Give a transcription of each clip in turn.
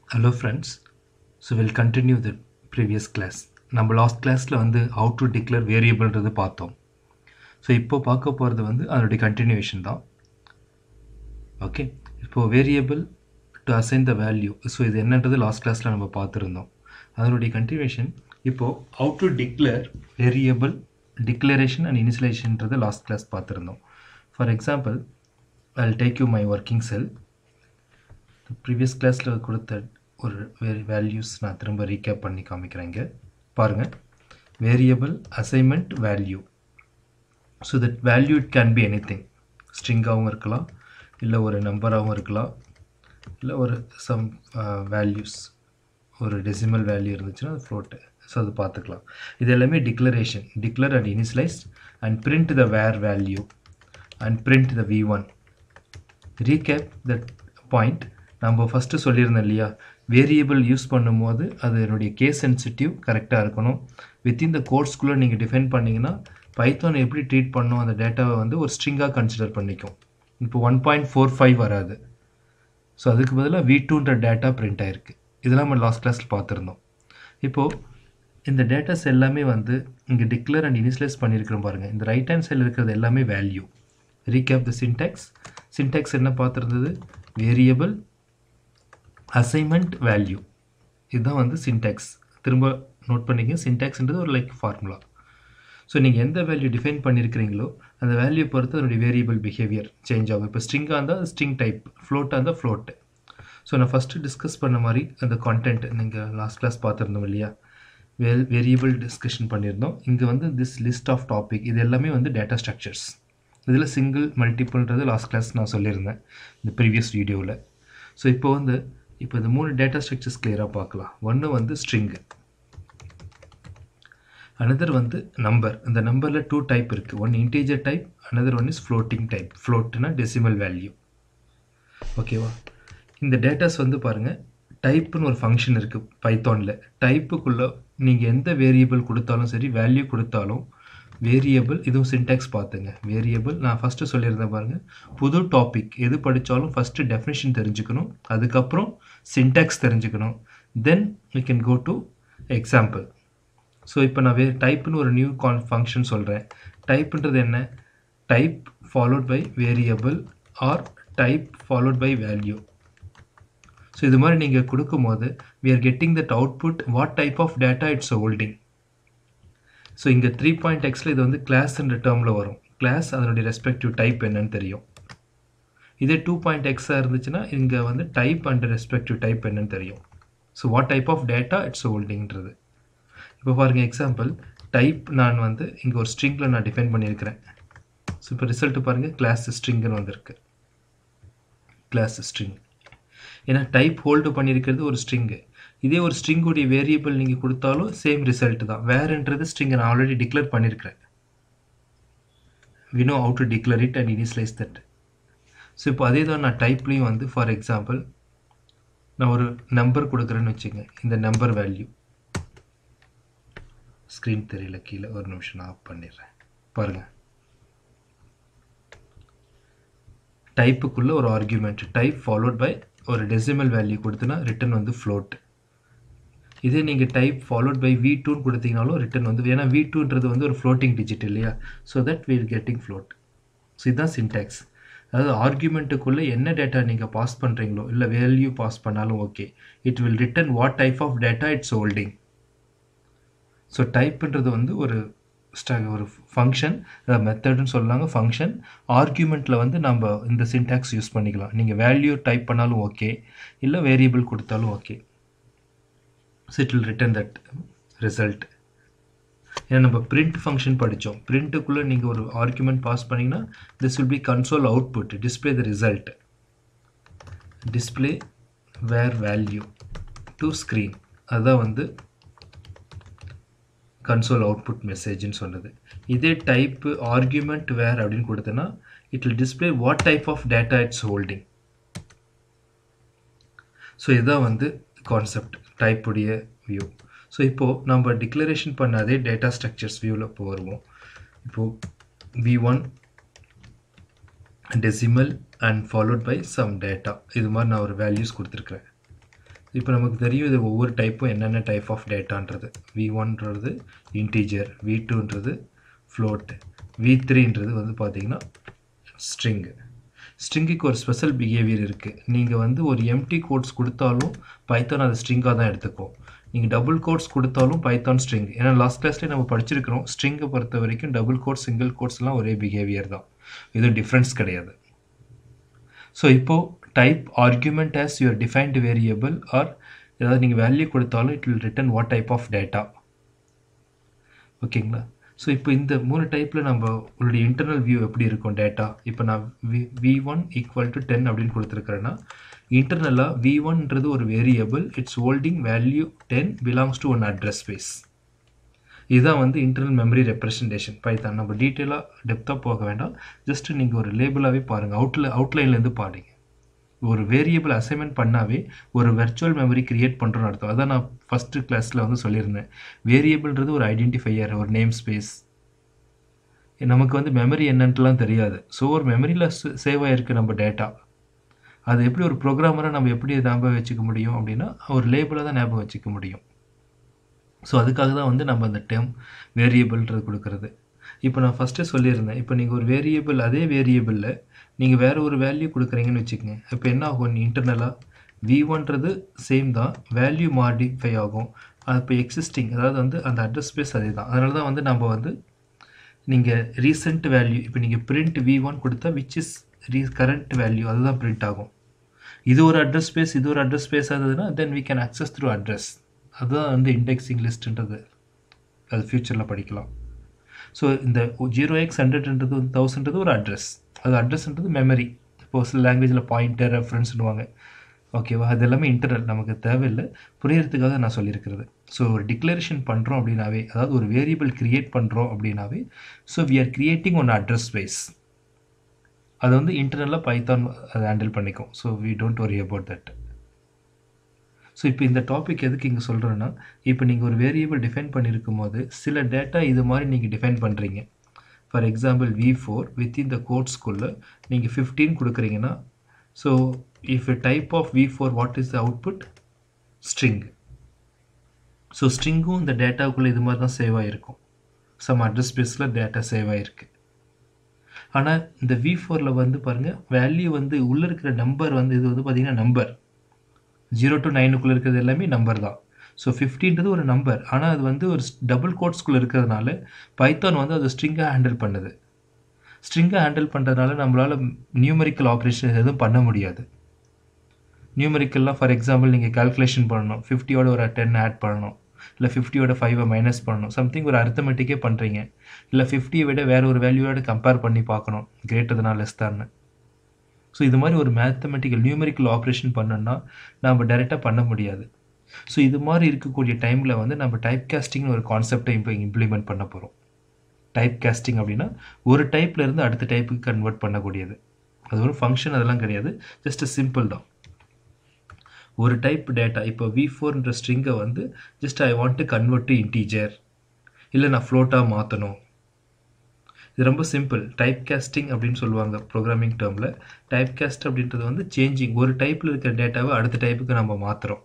hello friends so will continue the previous class நம்ம last கிளாஸில் வந்து ஹவு டு டிக்ளேர் வேரியபிள்ன்றது பார்த்தோம் ஸோ இப்போ பார்க்க போகிறது வந்து அதனுடைய கண்டினியூவேஷன் தான் ஓகே இப்போது variable to assign the value so இது என்னன்றது லாஸ்ட் கிளாஸில் நம்ம பார்த்துருந்தோம் அதனுடைய கண்டினியூவேஷன் இப்போது how to declare variable declaration and இனிஷியலைசேஷன்றது லாஸ்ட் கிளாஸ் பார்த்துருந்தோம் for example I take you my working cell previous கிளாஸில் கொடுத்த ஒரு வே வேல்யூஸ் நான் திரும்ப ரீகேப் பண்ணி காமிக்கிறேங்க பாருங்கள் variable assignment value so that value it can be anything ஸ்ட்ரிங்காகவும் இருக்கலாம் இல்லை ஒரு நம்பராகவும் இருக்கலாம் இல்லை ஒரு சம் வேல்யூஸ் ஒரு டெசிமல் வேல்யூ இருந்துச்சுன்னா அது ஃப்ளோட்டு ஸோ அது பார்த்துக்கலாம் இது எல்லாமே declaration declare and initialise and print the var value and print the v one recap that point நம்ம ஃபஸ்ட்டு சொல்லியிருந்தோம் இல்லையா வேரியபிள் யூஸ் பண்ணும்போது அது என்னுடைய கேஸ் சென்சிட்டிவ் கரெக்டாக இருக்கணும் வித்தின் த கோர்ஸ்குள்ளே நீங்கள் டிஃபைன் பண்ணிங்கன்னா பைத்தான் எப்படி ட்ரீட் பண்ணும் அந்த டேட்டாவை வந்து ஒரு ஸ்ட்ரிங்காக கன்சிடர் பண்ணிக்கும் இப்போ ஒன் பாயிண்ட் ஃபோர் ஃபைவ் வராது ஸோ அதுக்கு பதிலாக வி டூன்ற டேட்டா பிரிண்ட் ஆகிருக்கு இதெல்லாம் நம்ம லாஸ்ட் கிளாஸில் பார்த்துருந்தோம் இப்போது இந்த டேட்டாஸ் எல்லாமே வந்து இங்கே டிக்ளேர் அண்ட் இனிஷியலைஸ் பண்ணியிருக்கிறோம் பாருங்கள் இந்த ரைட் ஹேண்ட் சைடில் இருக்கிறது எல்லாமே value recap the syntax syntax என்ன பார்த்துருந்தது வேரியபிள் அசைன்மெண்ட் வேல்யூ இதுதான் வந்து சின்டெக்ஸ் திரும்ப நோட் பண்ணிக்க சின்டெக்ஸ்ன்றது ஒரு லைக் ஃபார்முலா ஸோ நீங்கள் எந்த வேல்யூ டிஃபைன் பண்ணியிருக்கிறீங்களோ அந்த வேல்யூ பொறுத்து அதனுடைய வேரியபிள் பிஹேவியர் சேஞ்ச் ஆகும் இப்போ ஸ்ட்ரிங்காக இருந்தால் ஸ்ட்ரிங் டைப் ஃப்ளோட்டாக இருந்தால் ஃப்ளோட்டு ஸோ நான் ஃபஸ்ட்டு டிஸ்கஸ் பண்ண மாதிரி அந்த கான்டென்ட் நீங்கள் லாஸ்ட் கிளாஸ் பார்த்துருந்தோம் இல்லையா வேல் வேரியபிள் டிஸ்கஷன் பண்ணியிருந்தோம் இங்கே வந்து திஸ் லிஸ்ட் ஆஃப் டாபிக் இது எல்லாமே வந்து டேட்டா ஸ்ட்ரக்சர்ஸ் இதில் சிங்கிள் மல்டிபிள்ன்றது லாஸ்ட் கிளாஸ் நான் சொல்லியிருந்தேன் இந்த ப்ரீவியஸ் வீடியோவில் ஸோ இப்போ வந்து இப்போ இந்த மூணு டேட்டா ஸ்ட்ரக்சர்ஸ் கிளியராக பார்க்கலாம் ஒன்று வந்து ஸ்ட்ரிங்கு அனதர் வந்து நம்பர் இந்த நம்பரில் டூ டைப் இருக்குது one integer type another one is floating type ஃப்ளோட்னா டெசிமல் வேல்யூ ஓகேவா இந்த டேட்டாஸ் வந்து பாருங்கள் டைப்புன்னு ஒரு ஃபங்க்ஷன் இருக்குது பைத்தானில் டைப்புக்குள்ளே நீங்கள் எந்த வேரியபிள் கொடுத்தாலும் சரி வேல்யூ கொடுத்தாலும் வேரியபிள் இதுவும் சின்டெக்ஸ் பார்த்துங்க வேரியபிள் நான் ஃபஸ்ட்டு சொல்லியிருந்தேன் பாருங்கள் புது டாபிக் எது படித்தாலும் ஃபஸ்ட்டு டெஃபினேஷன் தெரிஞ்சுக்கணும் அதுக்கப்புறம் சின்டெக்ஸ் தெரிஞ்சுக்கணும் then you can go to example so இப்போ நான் வே டைப்னு ஒரு நியூ கான் ஃபங்க்ஷன் சொல்கிறேன் டைப்புன்றது என்ன type followed by variable or type followed by value so இது மாதிரி நீங்கள் கொடுக்கும்போது we are getting that output what type of data it's holding so இங்கே த்ரீ பாயிண்ட் எக்ஸில் இது வந்து கிளாஸ்ன்ற டேர்மில் வரும் கிளாஸ் அதனுடைய ரெஸ்பெக்டிவ் டைப் என்னன்னு தெரியும் இதே டூ பாயிண்ட் எக்ஸாக இருந்துச்சுன்னா இங்கே வந்து டைப் அண்ட் ரெஸ்பெக்டிவ் டைப் என்னன்னு தெரியும் so what type of data it's ஹோல்டிங்கிறது இப்போ பாருங்கள் எக்ஸாம்பிள் டைப் நான் வந்து இங்கே ஒரு ஸ்ட்ரிங்கில் நான் டிஃபைன் பண்ணியிருக்கிறேன் ஸோ இப்போ ரிசல்ட்டு பாருங்கள் கிளாஸ் ஸ்ட்ரிங்குன்னு வந்திருக்கு கிளாஸ் ஸ்ட்ரிங் ஏன்னா டைப் ஹோல்டு பண்ணியிருக்கிறது ஒரு ஸ்ட்ரிங்கு இதே ஒரு ஸ்ட்ரிங்குடைய வேரியபிள் நீங்கள் கொடுத்தாலும் சேம் ரிசல்ட் தான் வேறுன்றது ஸ்ட்ரிங்கை நான் ஆல்ரெடி டிக்ளேர் பண்ணியிருக்கிறேன் we know how to declare it and initialise that so இப்போ அதே தான் நான் டைப்லேயும் வந்து ஃபார் எக்ஸாம்பிள் நான் ஒரு நம்பர் கொடுக்குறேன்னு வச்சுங்க இந்த நம்பர் வேல்யூ ஸ்க்ரீன் தெரியல கீழே ஒரு நிமிஷம் நான் ஆஃப் பண்ணிடுறேன் பாருங்கள் டைப்புக்குள்ளே ஒரு ஆர்கியூமெண்ட் டைப் ஃபாலோட் பை ஒரு டெசிமல் வேல்யூ கொடுத்தனா ரிட்டன் வந்து ஃப்ளோட் இதே நீங்கள் டைப் ஃபாலோட் பை வி டூன்னு கொடுத்தீங்கனாலும் ரிட்டன் வந்து ஏன்னா வி டூன்றது வந்து ஒரு ஃப்ளோட்டிங் டிஜிட் இல்லையா so that we'll getting float so இதுதான் சின்டாக்ஸ் அதாவது ஆர்கியூமெண்ட்டுக்குள்ளே என்ன டேட்டா நீங்கள் பாஸ் பண்ணுறீங்களோ இல்லை வேல்யூ பாஸ் பண்ணாலும் okay it will return what type of data it's holding so டைப்புன்றது வந்து ஒரு ஒரு ஃபங்க்ஷன் மெத்தட்னு சொல்லாங்க ஃபங்க்ஷன் ஆர்கியூமெண்ட்டில் வந்து நம்ம இந்த சின்டாக்ஸ் யூஸ் பண்ணிக்கலாம் நீங்கள் வேல்யூ டைப் பண்ணாலும் ஓகே இல்லை வேரியபிள் கொடுத்தாலும் okay so it will return that result ஏன்னா நம்ம பிரிண்ட் ஃபங்க்ஷன் படித்தோம் பிரிண்ட்டுக்குள்ளே நீங்கள் ஒரு ஆர்குமெண்ட் பாஸ் பண்ணிங்கன்னா this will be console output display the result display var value to screen அதுதான் வந்து கன்சோல் அவுட்புட் மெசேஜ்னு சொன்னது இதே டைப்பு ஆர்குமெண்ட் வேர் அப்படின்னு கொடுத்தேன்னா it will display what type of data it's holding so இதுதான் வந்து கான்செப்ட் டைப்புடைய வியூ ஸோ இப்போது நம்ம டிக்ளரேஷன் பண்ண அதே டேட்டா ஸ்ட்ரக்சர்ஸ் வியூவில் இப்போ வருவோம் இப்போது v one decimal and followed by some data இது மாதிரி நான் ஒரு வேல்யூஸ் கொடுத்துருக்குறேன் இப்போ நமக்கு தெரியும் இது ஒவ்வொரு டைப்பும் என்னென்ன டைப் ஆஃப் டேட்டான்றது வி ஒன்றது இன்டீஜர் வி டூன்றது ஃப்ளோட் வி த்ரீன்றது வந்து பார்த்தீங்கன்னா ஸ்ட்ரிங்கு ஸ்ட்ரிங்குக்கு ஒரு ஸ்பெஷல் பிஹேவியர் இருக்குது நீங்கள் வந்து ஒரு எம்டி கோட்ஸ் கொடுத்தாலும் பைத்தான் அது ஸ்ட்ரிங்காக தான் எடுத்துக்கும் நீங்கள் டபுள் கோட்ஸ் கொடுத்தாலும் பைத்தான் ஸ்ட்ரிங் ஏன்னா லாஸ்ட் கிளாஸ்லேயே நம்ம படிச்சிருக்கிறோம் ஸ்ட்ரிங்கை பொறுத்த வரைக்கும் டபுள் கோட் சிங்கிள் கோட்ஸ்லாம் ஒரே பிஹேவியர் தான் எதுவும் டிஃப்ரென்ஸ் கிடையாது ஸோ இப்போது type argument as your defined variable or ஏதாவது நீங்கள் வேல்யூ கொடுத்தாலும் it will return what type of data ஓகேங்களா ஸோ இப்போ இந்த மூணு டைப்பில் நம்ம உங்களுடைய இன்டர்னல் வியூ எப்படி இருக்கும் டேட்டா இப்போ நான் v v one equal to ten அப்படின்னு கொடுத்துருக்குறேன்னா இன்டர்னலாக வி ஒன்ன்றது ஒரு variable it's holding value ten belongs to one address space இதுதான் வந்து இன்டர்னல் மெமரி ரெப்ரசன்டேஷன் பைத்தான் நம்ம டீட்டெயிலாக டெப்த்தாக போக வேண்டாம் ஜஸ்ட் நீங்கள் ஒரு லேபிளாகவே பாருங்கள் அவுட்ல அவுட்லைன்லேருந்து பாருங்க ஒரு வேரியபிள் அசைன்மெண்ட் பண்ணாவே ஒரு வெர்ச்சுவல் மெமரி கிரியேட் பண்ணுறோன்னு அர்த்தம் அதான் நான் ஃபஸ்ட்டு கிளாஸில் வந்து சொல்லியிருந்தேன் வேரியபிள்ன்றது ஒரு ஐடென்டிஃபையர் ஒரு நேம் ஸ்பேஸ் நமக்கு வந்து மெமரி என்னன்ட்டுலாம் தெரியாது ஸோ ஒரு மெமரியில் சேவ் ஆகிருக்கு நம்ம டேட்டா அது எப்படி ஒரு ப்ரோக்ராமரை நம்ம எப்படி ஞாபகம் வச்சுக்க முடியும் அப்படின்னா ஒரு லேபிளாக தான் ஞாபகம் வச்சுக்க முடியும் ஸோ அதுக்காக தான் வந்து நம்ம அந்த டேர்ம் வேரியபிள்ன்றது கொடுக்குறது இப்போ நான் ஃபஸ்ட்டே சொல்லியிருந்தேன் இப்போ நீங்கள் ஒரு வேரியபிள் அதே வேரியபிளில் நீங்கள் வேறு ஒரு வேல்யூ கொடுக்குறீங்கன்னு வச்சுக்கோங்க இப்போ என்ன ஆகும் இன்டர்னலாக வி ஒன்றது சேம் தான் வேல்யூ மாடிஃபை ஆகும் அது இப்போ எக்ஸிஸ்டிங் அதாவது வந்து அந்த அட்ரஸ் ஸ்பேஸ் அதே தான் அதனால தான் வந்து நம்ம வந்து நீங்கள் ரீசெண்ட் வேல்யூ இப்போ நீங்கள் பிரிண்ட் வி ஒன் கொடுத்தா which is re current value அதுதான் பிரிண்ட் ஆகும் இது ஒரு அட்ரஸ் ஸ்பேஸ் இது ஒரு அட்ரஸ் ஸ்பேஸ் ஆகுதுன்னா then we can access through address அதுதான் வந்து இண்டெக்ஸிங் லிஸ்ட்டுன்றது அது ஃப்யூச்சரில் படிக்கலாம் ஸோ இந்த ஜீரோ எக்ஸ் ஹண்ட்ரட்ன்றது வந்து தௌசண்ட்றது ஒரு அட்ரஸ் அது அட்ரஸ்ன்றது மெமரி இப்போ சில லாங்குவேஜில் பாயிண்டர் ரெஃபரன்ஸ்னுவாங்க ஓகேவா அது எல்லாமே இன்டர்னல் நமக்கு தேவையில்லை புரியறதுக்காக நான் சொல்லியிருக்கிறது ஸோ ஒரு டிக்ளரேஷன் பண்ணுறோம் அப்படின்னாவே அதாவது ஒரு வேரியபிள் கிரியேட் பண்ணுறோம் அப்படின்னாவே so we are creating one address space அது வந்து இன்டர்னலாக பைத்தான் அதை ஹேண்டில் பண்ணிக்கும் so we don't worry about that so இப்போ இந்த டாபிக் எதுக்கு இங்கே சொல்கிறேன்னா இப்போ நீங்கள் ஒரு வேரியபிள் டிஃபைன் பண்ணியிருக்கும் போது சில டேட்டா இது மாதிரி நீங்கள் டிஃபைன் பண்ணுறீங்க for example v four within the கோட்ஸ்குள்ளே நீங்கள் ஃபிஃப்டீன் கொடுக்குறீங்கன்னா so if a type of v four what is the output string so ஸ்ட்ரிங்கும் இந்த டேட்டாவுக்குள்ளே இது மாதிரி தான் சேவ் ஆகிருக்கும் சம் அட்ரஸ் ஸ்பேஸில் டேட்டா சேவ் ஆகிருக்கு ஆனால் இந்த வி ஃபோரில் வந்து பாருங்கள் வேல்யூ வந்து உள்ளே இருக்கிற நம்பர் வந்து இது வந்து பார்த்திங்கன்னா நம்பர் ஜீரோ டு நைனுக்குள்ளே இருக்கிறது எல்லாமே நம்பர் தான் ஸோ ஃபிஃப்டின்றது ஒரு நம்பர் ஆனால் அது வந்து ஒரு டபுள் கோட்ஸ்குள்ளே இருக்கிறதுனால பைத்தான் வந்து அது ஸ்ட்ரிங்காக ஹேண்டில் பண்ணுது ஸ்ட்ரிங்கை ஹேண்டில் பண்ணுறதுனால நம்மளால் நியூமரிக்கல் ஆப்ரேஷன் எதுவும் பண்ண முடியாது நியூமரிக்கல்லாம் ஃபார் எக்ஸாம்பிள் நீங்கள் கால்குலேஷன் பண்ணணும் ஃபிஃப்டியோட ஒரு டென் ஆட் பண்ணணும் இல்லை ஃபிஃப்டியோட ஃபைவை மைனஸ் பண்ணணும் சம்திங் ஒரு அர்த்தமெட்டிக்கே பண்ணுறீங்க இல்லை ஃபிஃப்டியை விட வேறு ஒரு வேல்யூவோட கம்பேர் பண்ணி பார்க்கணும் கிரேட்டர் தான் லெஸ் தான் ஸோ இது மாதிரி ஒரு மேத்தமெட்டிக்கல் நியூமரிக்கல் ஆப்ரேஷன் பண்ணோன்னா நம்ம டைரெக்டாக பண்ண முடியாது ஸோ இது மாதிரி இருக்கக்கூடிய டைமில் வந்து நம்ம டைப் காஸ்டிங்னு ஒரு கான்செப்டை இப்போ இம்ப்ளிமெண்ட் பண்ண போகிறோம் டைப் காஸ்டிங் அப்படின்னா ஒரு டைப்பில் இருந்து அடுத்த டைப்புக்கு கன்வெர்ட் பண்ணக்கூடியது அது ஒரு ஃபங்க்ஷன் அதெல்லாம் கிடையாது ஜஸ்ட் சிம்பிள் தான் ஒரு டைப் டேட்டா இப்போ வி ஃபோர்ன்ற ஸ்ட்ரிங்கை வந்து just I want to convert to integer இல்லை நான் ஃப்ளோட்டாக மாற்றணும் இது ரொம்ப சிம்பிள் டைப் கேஸ்டிங் அப்படின்னு சொல்லுவாங்க ப்ரோக்ராமிங் டேர்மில் டைப் கேஸ்ட் அப்படின்றது வந்து சேஞ்சிங் ஒரு டைப்பில் இருக்கிற டேட்டாவை அடுத்த டைப்புக்கு நம்ம மாற்றுறோம்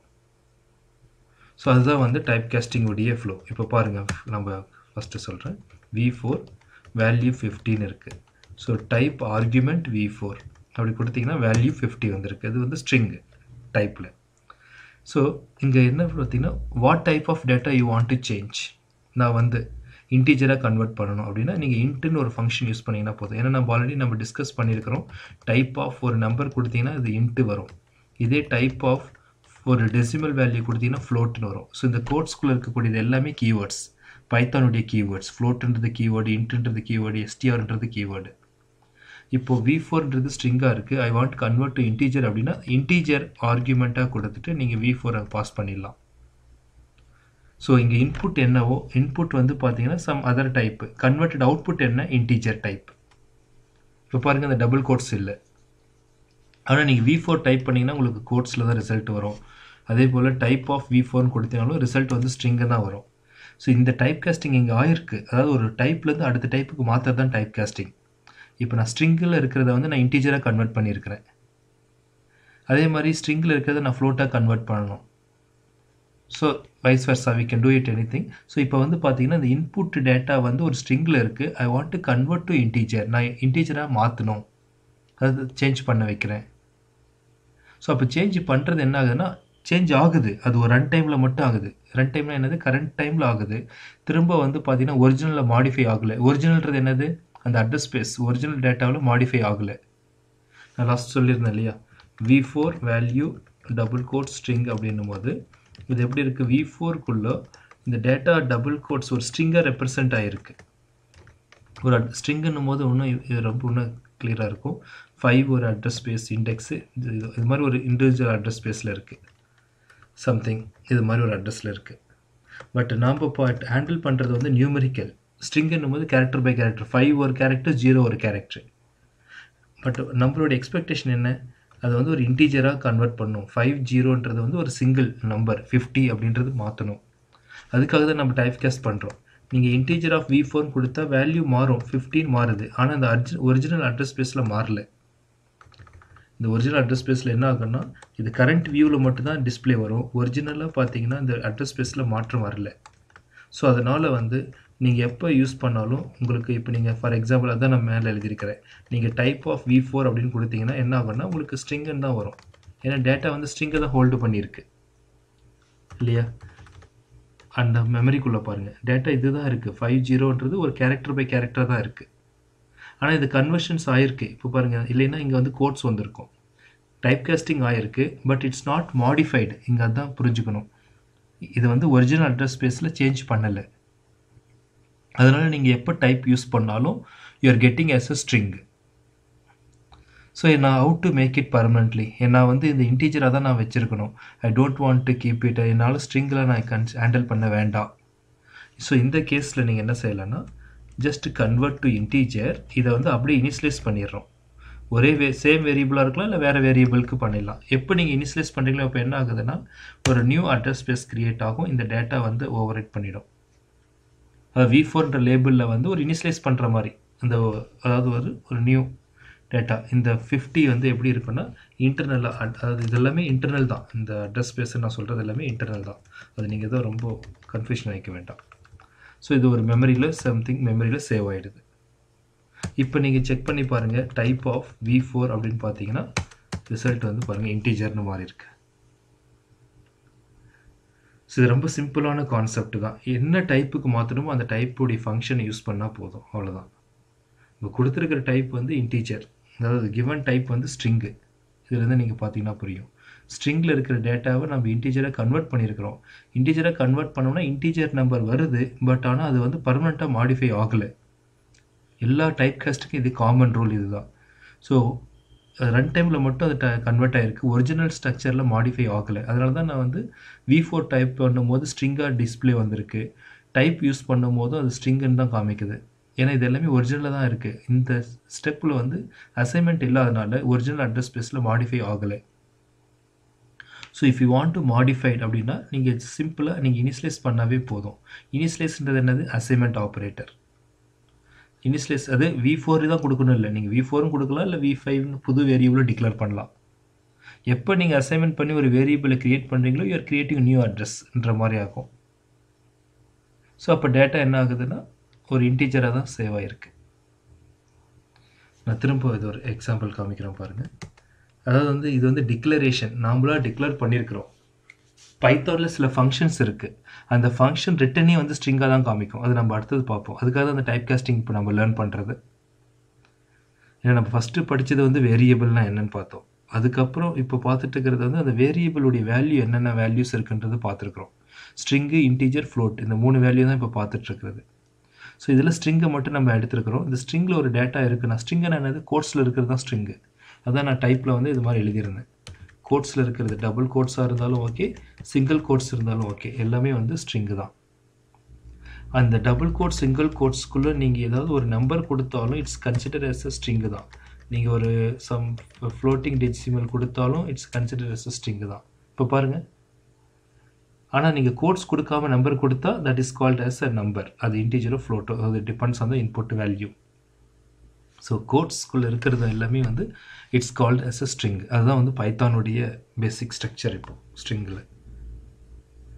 ஸோ அதுதான் வந்து டைப் கேஸ்டிங் உடைய ஃப்ளோ இப்போ பாருங்கள் நம்ம ஃபஸ்ட்டு சொல்கிறேன் வி ஃபோர் வேல்யூ ஃபிஃப்டின் இருக்குது so type argument v four அப்படி கொடுத்தீங்கன்னா வேல்யூ ஃபிஃப்டி வந்திருக்கு இது வந்து ஸ்ட்ரிங்கு டைப்பில் ஸோ இங்கே என்ன பார்த்தீங்கன்னா what type of data you want to change நான் வந்து இன்டீஜராக கன்வெர்ட் பண்ணணும் அப்படின்னா நீங்கள் இன்ட்டுன்னு ஒரு ஃபங்க்ஷன் யூஸ் பண்ணிங்கன்னா போதும் ஏன்னா நம்ம ஆல்ரெடி நம்ம டிஸ்கஸ் பண்ணியிருக்கிறோம் டைப் ஆஃப் ஒரு நம்பர் கொடுத்தீங்கன்னா இது இன்ட்டு வரும் இதே டைப் ஆஃப் ஒரு டெசிமல் வேல்யூ கொடுத்தீங்கன்னா ஃப்ளோட்னு வரும் ஸோ இந்த கோட்ஸ்குள்ளே இருக்கக்கூடியது எல்லாமே கீவேர்ட்ஸ் பைத்தானுடைய கீவேர்ட்ஸ் ஃப்ளோட்டுன்றது கீவேர்டு இன்ட்டுன்றது கீவேர்டு எஸ்டிஆர்ன்றது கீவேர்டு இப்போ வி ஃபோர்ன்றது ஸ்ட்ரிங்காக இருக்குது I want convert to integer அப்படின்னா இன்டீஜர் ஆர்குமெண்ட்டாக கொடுத்துட்டு நீங்கள் வி ஃபோரை பாஸ் பண்ணிடலாம் ஸோ இங்கே இன்புட் என்னவோ இன்புட் வந்து பார்த்தீங்கன்னா some other type converted output என்ன இன்டீஜர் டைப் இப்போ பாருங்கள் அந்த டபுள் கோட்ஸ் இல்லை ஆனால் நீங்கள் வி ஃபோர் டைப் பண்ணிங்கன்னா உங்களுக்கு கோட்ஸில் தான் ரிசல்ட் வரும் அதே போல் டைப் ஆஃப் வி ஃபோர்னு கொடுத்தீங்கனாலும் ரிசல்ட் வந்து ஸ்ட்ரிங்கு தான் வரும் ஸோ இந்த டைப் காஸ்டிங் இங்கே ஆயிருக்கு அதாவது ஒரு டைப்லேருந்து அடுத்த டைப்புக்கு மாற்றது தான் டைப் காஸ்டிங் இப்போ நான் ஸ்ட்ரிங்கில் இருக்கிறத வந்து நான் இன்டீஜராக கன்வெர்ட் பண்ணியிருக்கிறேன் அதே மாதிரி ஸ்ட்ரிங்கில் இருக்கிறத நான் ஃப்ளோட்டாக கன்வெர்ட் பண்ணணும் so vice versa we can do it anything so இப்போ வந்து பார்த்தீங்கன்னா இந்த இன்புட் டேட்டா வந்து ஒரு ஸ்ட்ரிங்கில் இருக்குது I want to convert to integer நான் இன்டீஜராக மாற்றணும் அது சேஞ்ச் பண்ண வைக்கிறேன் ஸோ அப்போ சேஞ்ச் பண்ணுறது என்ன ஆகுதுன்னா சேஞ்ச் ஆகுது அது ஒரு ரன் டைமில் மட்டும் ஆகுது ரன் டைமில் என்னது கரண்ட் டைமில் ஆகுது திரும்ப வந்து பார்த்தீங்கன்னா ஒரிஜினலில் மாடிஃபை ஆகலை ஒரிஜினல்ன்றது என்னது அந்த அட்ரஸ் ஸ்பேஸ் ஒரிஜினல் டேட்டாவில் மாடிஃபை ஆகலை நான் லாஸ்ட் சொல்லியிருந்தேன் இல்லையா v four value double quote string அப்படின்னும் போது இது எப்படி இருக்குது வி ஃபோர்க்குள்ளே இந்த டேட்டா டபுள் கோட்ஸ் ஒரு ஸ்ட்ரிங்காக ரெப்ரசன்ட் ஆகிருக்கு ஒரு ஸ்ட்ரிங்குன்னும் போது இன்னும் இது ரொம்ப இன்னும் கிளியராக இருக்கும் ஃபைவ் ஒரு அட்ரஸ் ஸ்பேஸ் இண்டெக்ஸு இது இது மாதிரி ஒரு இண்டிவிஜுவல் அட்ரஸ் ஸ்பேஸில் இருக்குது சம்திங் இது மாதிரி ஒரு அட்ரஸில் இருக்குது பட் நாம் இப்போ ஹேண்டில் பண்ணுறது வந்து நியூமரிக்கல் ஸ்ட்ரிங்குன்னும் போது கேரக்டர் பை கேரக்டர் ஃபைவ் ஒரு கேரக்டர் ஜீரோ ஒரு கேரக்டர் பட் நம்மளோட எக்ஸ்பெக்டேஷன் என்ன அது வந்து ஒரு இன்டீஜராக கன்வெர்ட் பண்ணும் ஃபைவ் ஜீரோன்றது வந்து ஒரு சிங்கிள் நம்பர் ஃபிஃப்டி அப்படின்றது மாற்றணும் அதுக்காக தான் நம்ம டைப் கேஸ்ட் பண்ணுறோம் நீங்கள் இன்டீஜர் ஆஃப் வி ஃபோர்னு கொடுத்தா வேல்யூ மாறும் ஃபிஃப்டின் மாறுது ஆனால் அந்த அர்ஜி ஒரிஜினல் அட்ரஸ் ஸ்பேஸில் மாறல இந்த ஒரிஜினல் அட்ரஸ் ஸ்பேஸில் என்ன ஆகும்னா இது கரண்ட் வியூவில் மட்டும்தான் டிஸ்பிளே வரும் ஒரிஜினலாக பார்த்தீங்கன்னா இந்த அட்ரஸ் ஸ்பேஸில் மாற்றம் வரல ஸோ அதனால் வந்து நீங்கள் எப்போ யூஸ் பண்ணாலும் உங்களுக்கு இப்போ நீங்கள் ஃபார் எக்ஸாம்பிள் அதான் நான் மேலே எழுதியிருக்கிறேன் நீங்கள் டைப் ஆஃப் வி ஃபோர் அப்படின்னு கொடுத்தீங்கன்னா என்ன ஆகும்னா உங்களுக்கு ஸ்ட்ரிங்குன்னு தான் வரும் ஏன்னா டேட்டா வந்து ஸ்ட்ரிங்கை தான் ஹோல்டு பண்ணியிருக்கு இல்லையா அந்த மெமரிக்குள்ளே பாருங்கள் டேட்டா இது தான் இருக்குது ஃபைவ் ஜீரோன்றது ஒரு கேரக்டர் பை கேரக்டர் தான் இருக்குது ஆனால் இது கன்வர்ஷன்ஸ் ஆகிருக்கு இப்போ பாருங்கள் இல்லைன்னா இங்கே வந்து கோட்ஸ் வந்திருக்கும் டைப் காஸ்டிங் ஆகிருக்கு பட் இட்ஸ் நாட் மாடிஃபைடு இங்கே அதான் புரிஞ்சுக்கணும் இது வந்து ஒரிஜினல் அட்ரஸ் ஸ்பேஸில் சேஞ்ச் பண்ணலை அதனால் நீங்கள் எப்போ டைப் யூஸ் பண்ணாலும் you are getting as a string so நான் out to make it permanently நான் வந்து இந்த இன்டீஜராக தான் நான் வச்சுருக்கணும் I don't want to keep it என்னால் ஸ்ட்ரிங்கில் நான் கன் ஹேண்டில் பண்ண வேண்டாம் ஸோ இந்த கேஸில் நீங்கள் என்ன செய்யலைன்னா ஜஸ்ட் கன்வெர்ட் டு இன்டீஜர் இதை வந்து அப்படியே இனிஷியலைஸ் பண்ணிடுறோம் ஒரே வே சேம் வேரியபிளாக இருக்கலாம் இல்லை வேறு வேரியபிளுக்கு பண்ணிடலாம் எப்போ நீங்கள் இனிஷியலைஸ் பண்ணுறீங்களோ இப்போ என்ன ஆகுதுன்னா ஒரு நியூ அட்ரஸ் ஸ்பேஸ் க்ரியேட் ஆகும் இந்த டேட்டா வந்து ஓவர் ரைட் பண்ணிடும் வி ஃபோர்ன்ற லேபிளில் வந்து ஒரு இனிஷியலைஸ் பண்ணுற மாதிரி அந்த அதாவது ஒரு ஒரு நியூ டேட்டா இந்த ஃபிஃப்டி வந்து எப்படி இருக்குன்னா இன்டர்னலாக அதாவது இது எல்லாமே இன்டர்னல் தான் இந்த அட்ரஸ் ஸ்பேஸ் நான் சொல்கிறது எல்லாமே இன்டர்னல் தான் அது நீங்கள் எதுவும் ரொம்ப கன்ஃபியூஷன் வைக்க வேண்டாம் ஸோ இது ஒரு மெமரியில் சம்திங் மெமரியில் சேவ் ஆகிடுது இப்போ நீங்கள் செக் பண்ணி பாருங்கள் டைப் ஆஃப் வி ஃபோர் அப்படின்னு பார்த்தீங்கன்னா ரிசல்ட் வந்து பாருங்கள் இன்டீஜர்னு மாறி இருக்கு ஸோ இது ரொம்ப சிம்பிளான கான்செப்ட் தான் என்ன டைப்புக்கு மாற்றணுமோ அந்த டைப்புடைய ஃபங்க்ஷனை யூஸ் பண்ணால் போதும் அவ்வளோதான் இப்போ கொடுத்துருக்கிற டைப் வந்து இன்டீஜர் அதாவது கிவன் டைப் வந்து ஸ்ட்ரிங்கு இதுலேருந்து நீங்கள் பார்த்தீங்கன்னா புரியும் ஸ்ட்ரிங்கில் இருக்கிற டேட்டாவை நம்ம இன்டீஜராக கன்வெர்ட் பண்ணியிருக்கிறோம் இன்டீஜராக கன்வெர்ட் பண்ணோம்னா இன்டீஜர் நம்பர் வருது பட் ஆனால் அது வந்து பர்மனெண்ட்டாக மாடிஃபை ஆகலை எல்லா டைப் காஸ்ட்டுக்கும் இது காமன் ரூல் இதுதான் ஸோ ரன் டைமில் மட்டும் அது கன்வெர்ட் ஆகிருக்கு ஒரிஜினல் ஸ்ட்ரக்சரில் மாடிஃபை ஆகலை அதனால தான் நான் வந்து வி ஃபோர் டைப் பண்ணும்போது ஸ்ட்ரிங்காக டிஸ்பிளே வந்திருக்கு டைப் யூஸ் பண்ணும் போதும் அது ஸ்ட்ரிங்குன்னு தான் காமிக்குது ஏன்னா இது எல்லாமே ஒரிஜினலாக தான் இருக்குது இந்த ஸ்டெப்பில் வந்து அசைன்மெண்ட் இல்லாதனால ஒரிஜினல் அட்ரஸ் ஸ்பேஸில் மாடிஃபை ஆகலை so if you want to modified அப்படின்னா நீங்கள் சிம்பிளாக நீங்கள் இனிஷியலைஸ் பண்ணாவே போதும் இனிஷியலைஸ்ன்றது என்னது அசைன்மெண்ட் ஆப்ரேட்டர் இனிஷியலைஸ் அது வி ஃபோர் தான் கொடுக்கணும் இல்லை நீங்கள் வி ஃபோரும் கொடுக்கலாம் இல்லை வி ஃபைவ்னு புது வேரியபிளும் டிக்ளேர் பண்ணலாம் எப்போ நீங்கள் அசைன்மெண்ட் பண்ணி ஒரு வேரியபிளை க்ரியேட் பண்ணுறீங்களோ யூஆர் கிரியேட்டிங் நியூ அட்ரஸ்ன்ற மாதிரி ஆகும் ஸோ அப்போ டேட்டா என்ன ஆகுதுன்னா ஒரு இன்டீஜராக தான் சேவ் ஆகிருக்கு நான் திரும்ப இது ஒரு எக்ஸாம்பிள் காமிக்கிறேன் பாருங்கள் அதாவது வந்து இது வந்து டிக்ளரேஷன் நாமளாக டிக்ளேர் பண்ணியிருக்கிறோம் பைத்தானில் சில ஃபங்க்ஷன்ஸ் இருக்குது அந்த ஃபங்க்ஷன் ரிட்டனே வந்து ஸ்ட்ரிங்காக தான் காமிக்கும் அது நம்ம அடுத்தது பார்ப்போம் அதுக்காக தான் அந்த டைப் காஸ்டிங் இப்போ நம்ம லேர்ன் பண்ணுறது ஏன்னா நம்ம ஃபஸ்ட்டு படித்தது வந்து வேரியபிள்னா என்னன்னு பார்த்தோம் அதுக்கப்புறம் இப்போ பார்த்துட்டு இருக்கிறது வந்து அந்த வேரியபிளுடைய வேல்யூ என்னென்ன வேல்யூஸ் இருக்குன்றது பார்த்துருக்குறோம் ஸ்ட்ரிங்கு இன்டீஜர் ஃப்ளோட் இந்த மூணு வேல்யூ தான் இப்போ பார்த்துட்ருக்கிறது ஸோ இதில் ஸ்ட்ரிங்கை மட்டும் நம்ம எடுத்துருக்கிறோம் இந்த ஸ்ட்ரிங்கில் ஒரு டேட்டா இருக்குன்னா ஸ்ட்ரிங்கு என்னது கோட்ஸில் இருக்கிறது தான் ஸ்ட்ரிங்கு அதான் நான் டைப்பில் வந்து இது மாதிரி எழுதியிருந்தேன் கோட்ஸில் இருக்கிறது டபுள் கோட்ஸாக இருந்தாலும் ஓகே சிங்கிள் கோட்ஸ் இருந்தாலும் ஓகே எல்லாமே வந்து ஸ்ட்ரிங்கு தான் அந்த டபுள் கோட் சிங்கிள் கோட்ஸ்க்குள்ளே நீங்கள் ஏதாவது ஒரு நம்பர் கொடுத்தாலும் it's consider as a string தான் நீங்கள் ஒரு சம் ஃப்ளோட்டிங் டெசிமல் கொடுத்தாலும் it's consider as a string தான் இப்போ பாருங்கள் ஆனால் நீங்கள் கோட்ஸ் கொடுக்காம நம்பர் கொடுத்தா that is called as a number அது இன்டீஜரோ ஃப்ளோட்டோ அது depends on the input value so கோட்ஸ்குள்ளே இருக்கிறது எல்லாமே வந்து it's called as a string அதுதான் வந்து பைத்தானுடைய பேசிக் ஸ்ட்ரக்சர் இப்போ ஸ்ட்ரிங்கில்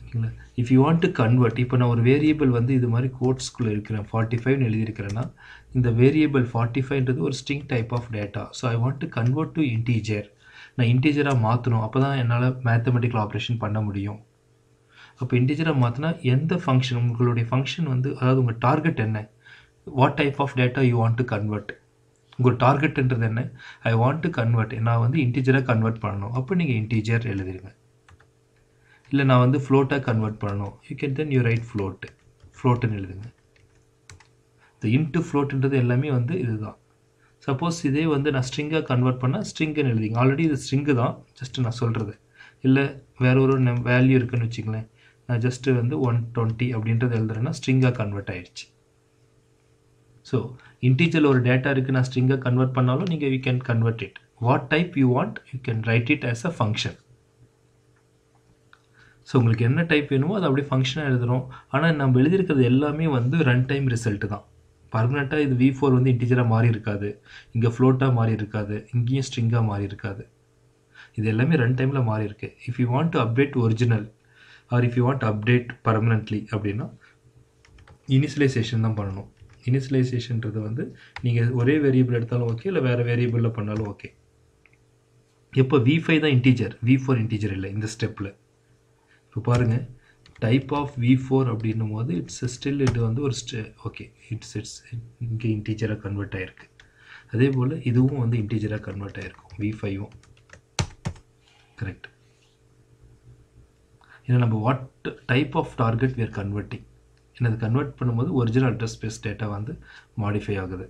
ஓகேங்களா if you want to convert இப்போ நான் ஒரு வேரியபிள் வந்து இது மாதிரி கோட்ஸ்குள்ளே இருக்கிறேன் ஃபார்ட்டி ஃபைவ்னு எழுதியிருக்கிறேன்னா இந்த வேரியபிள் ஃபார்ட்டி ஃபைவ்ன்றது ஒரு string type of data so I want to convert to integer நான் இன்டீஜராக மாற்றணும் அப்போ தான் என்னால் மேத்தமெட்டிக்கல் ஆப்ரேஷன் பண்ண முடியும் அப்போ இன்டீஜராக மாற்றினா எந்த ஃபங்க்ஷன் உங்களுடைய ஃபங்க்ஷன் வந்து அதாவது உங்கள் டார்கெட் என்ன what type of data you want to convert உங்கள் டார்கெட்ன்றது என்ன ஐ வாண்ட் டு கன்வெர்ட் நான் வந்து இன்டீஜராக கன்வெர்ட் பண்ணணும் அப்போ நீங்கள் இன்டீஜர் எழுதிருங்க இல்லை நான் வந்து ஃப்ளோட்டாக கன்வெர்ட் பண்ணணும் you can then you write float ஃப்ளோட்டுன்னு எழுதுங்க இந்த இன்ட்டு ஃப்ளோட்டுன்றது எல்லாமே வந்து இதுதான் சப்போஸ் இதே வந்து நான் ஸ்ட்ரிங்காக கன்வெர்ட் பண்ணால் ஸ்ட்ரிங்குன்னு எழுதிங்க ஆல்ரெடி இது ஸ்ட்ரிங்கு தான் ஜஸ்ட்டு நான் சொல்கிறது இல்லை வேற ஒரு வேல்யூ இருக்குன்னு வச்சுங்களேன் நான் ஜஸ்ட்டு வந்து ஒன் டுவெண்ட்டி அப்படின்றது எழுதுறேன்னா ஸ்ட்ரிங்காக கன்வெர்ட் ஆயிடுச்சு ஸோ இன்டீஜரில் ஒரு டேட்டா இருக்குது நான் ஸ்ட்ரிங்காக கன்வெர்ட் பண்ணாலும் நீங்கள் you can convert it what type you want you can write it as a function so உங்களுக்கு என்ன டைப் வேணுமோ அதை அப்படியே ஃபங்க்ஷனாக எழுதுகிறோம் ஆனால் நம்ம எழுதியிருக்கிறது எல்லாமே வந்து ரன் டைம் ரிசல்ட் தான் பர்மனெண்ட்டாக இது வி ஃபோர் வந்து இன்டீஜராக மாறி இருக்காது இங்கே ஃப்ளோட்டாக மாறி இருக்காது இங்கேயும் ஸ்ட்ரிங்காக மாறி இருக்காது இது எல்லாமே ரன் டைமில் மாறி இருக்கு if you want to update original or if you want update permanently அப்படின்னா இனிஷியலைசேஷன் தான் பண்ணணும் இனிஷியலைசேஷன்றது வந்து நீங்கள் ஒரே வேரியபிள் எடுத்தாலும் ஓகே இல்லை வேறு வேரியபிளில் பண்ணாலும் ஓகே எப்போ வி ஃபைவ் தான் இன்டீஜர் வி ஃபோர் இன்டீஜர் இல்லை இந்த ஸ்டெப்பில் இப்போ பாருங்கள் டைப் ஆஃப் வி ஃபோர் அப்படின்னும் போது இட்ஸ் ஸ்டில் இது வந்து ஒரு ஸ்டே ஓகே இட்ஸ் இட்ஸ் இங்கே இன்டீஜராக கன்வெர்ட் ஆகிருக்கு அதே போல் இதுவும் வந்து இன்டீஜராக கன்வெர்ட் ஆகிருக்கும் வி ஃபைவும் கரெக்ட் ஏன்னா நம்ம what type of target we are converting ஏன்னா அது கன்வெர்ட் பண்ணும்போது ஒரிஜினல் அட்ரஸ் ஸ்பேஸ் டேட்டா வந்து மாடிஃபை ஆகுது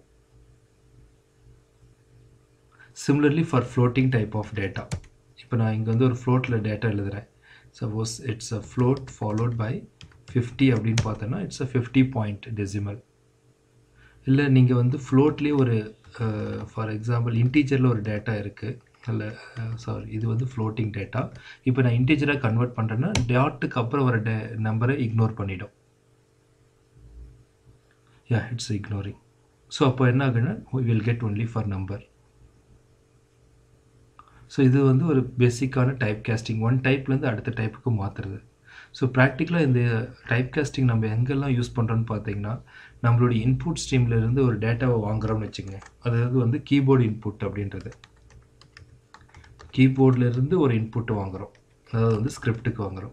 similarly for floating type of data இப்போ நான் இங்கே வந்து ஒரு ஃப்ளோட்டில் டேட்டா எழுதுகிறேன் suppose it's a float followed by fifty அப்படின்னு பார்த்தோன்னா it's a fifty point decimal இல்லை நீங்கள் வந்து ஃப்ளோட்லேயே ஒரு ஃபார் எக்ஸாம்பிள் இன்டீஜரில் ஒரு டேட்டா இருக்குது அல்ல சாரி இது வந்து ஃப்ளோட்டிங் டேட்டா இப்போ நான் இன்டீஜராக கன்வெர்ட் பண்ணுறேன்னா டாட்டுக்கு அப்புறம் வர டே நம்பரை இக்னோர் பண்ணிடும் யா இட்ஸ் இக்னோரிங் ஸோ அப்போ என்ன ஆகுன்னா will get only for number so இது வந்து ஒரு பேசிக்கான டைப் கேஸ்டிங் ஒன் டைப்லேருந்து அடுத்த டைப்புக்கு மாற்றுறது ஸோ ப்ராக்டிக்கலாக இந்த டைப் கேஸ்டிங் நம்ம எங்கெல்லாம் யூஸ் பண்ணுறோன்னு பார்த்தீங்கன்னா நம்மளுடைய இன்புட் ஸ்ட்ரீம்லேருந்து ஒரு டேட்டாவை வாங்குறோம்னு வச்சுக்கோங்க அதாவது வந்து கீபோர்டு இன்புட் அப்படின்றது கீபோர்ட்லேருந்து ஒரு இன்புட் வாங்குகிறோம் அதாவது வந்து ஸ்கிரிப்டுக்கு வாங்குகிறோம்